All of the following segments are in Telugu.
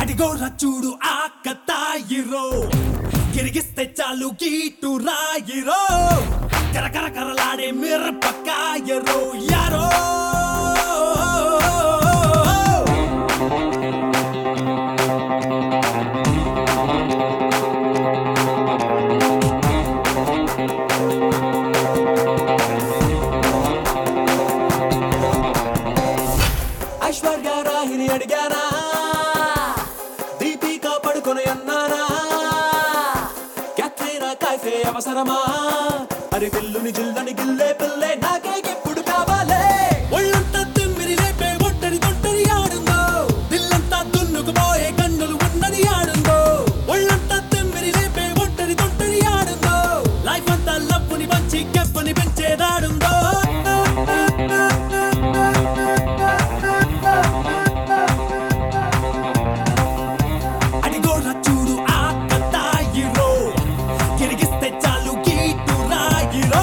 అడిగోరా చూడు ఆ కతాయిరో గిరిగిస్తే చాలు గీటు రాయిరో కరకర కరలాడే మిరపకాయరో యారో ఐశ్వర్య రాహిని అడిగారా దీపిక పడుకొని అన్నారా క్యాట్రీనా కాఫే అవసరమా అరి పిల్లుని జిల్లని గిల్లే పిల్లే నాకే ఎప్పుడు కావాలే ఒళ్ళంతా తిమ్మిరి లేపే ఒంటరి తొంటరి ఆడుందో దిల్లంతా దున్నుకుపోయే కన్నులు ఉన్నది ఆడుందో ఒళ్ళంతా తిమ్మిరి లేపే ఒంటరి తొంటరి ఆడుందో లైఫ్ అంతా లప్పుని పంచి కెప్పని పెంచేదాడుందో అడిగోరా చూడు ఆ కతాయిరో గిరిగిస్తే చాలు గీటు రాయిరో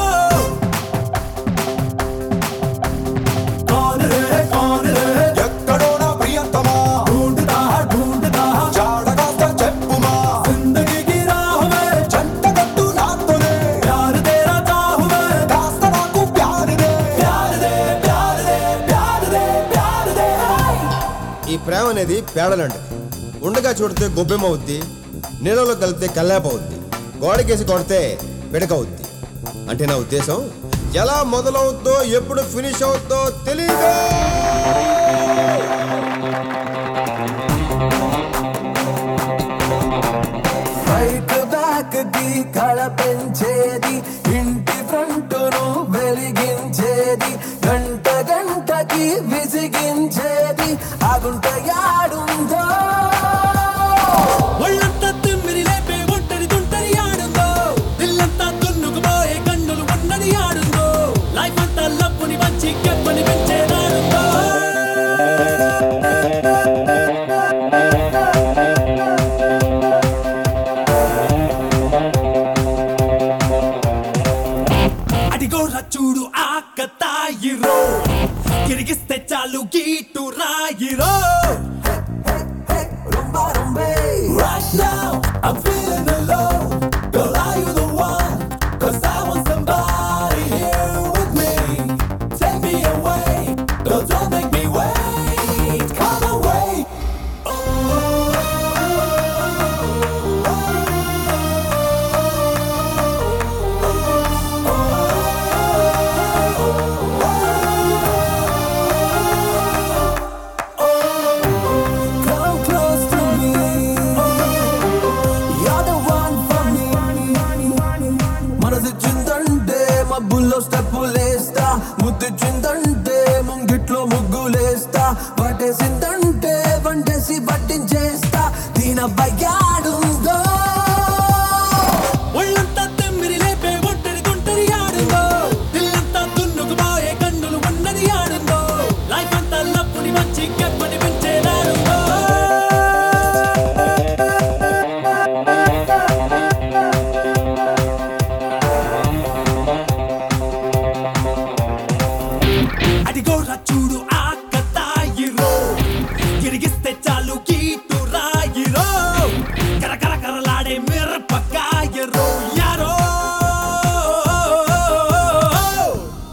ఎక్కడో నా ప్రియతమా జాడగాస్త చెప్పుమా జంటగట్టు నాతోనే కాస్త నాకు ప్యారిదే ఈ ప్రేమ అనేది పేడలంటది ఉండగా చూడితే గొబ్బెమవుద్ది నీళ్ళలో కలిపితే కల్లాపవుద్ది గోడకేసి కొడితే పిడకవుద్ది అంటే నా ఉద్దేశం ఎలా మొదలవుద్దో ఎప్పుడు ఫినిష్ అవుద్దో తెలియదు బైక్ బ్యాక్ కి కళ పెంచేది ఇంటి ఫ్రంట్ను వెలిగించేది గంట గంటకి విసిగించేది ఆగుంట యాడుందో ఒళ్ళంతా తిమ్మిరి లేపే ఒంటరి తుంటరి ఆడుందో దిల్లంతా దున్నుకుపోయే కన్నులు ఉన్నది ఆడుందో లైఫ్ అంతా లప్పుని పంచి కెప్పని పెంచేదాడుందో అడిగోరా చూడు ఆ కతాయిరో గిరిగిస్తే చాలు గీటు రాయిరో రుంబా రుంబే Right now, I'm feeling alone. Girl, are you the one? Cause I want somebody here with me. Take me away. Girl, don't make me wait. Come away. Come close to me You're the one for me మనసిచ్చిందంటే మబ్బుల్లో స్టెప్పులేస్తా ముద్దిచ్చిందంటే ముంగిట్లో ముగ్గులేస్తా పట్టేసిందంటే వంటేసి పట్టించేస్తా దీన బయ్యాడుందో ఒళ్ళంతా తెమ్మిరి లేపే ఒంటరి తుంటరి ఆడుందో దిల్లంతా దున్నుకుపోయే కన్నులు ఉన్నది ఆడుందో లైఫ్ అంతా లప్పుని మంచి కెప్పని పెంచేదాడుందో అడిగోరా చూడు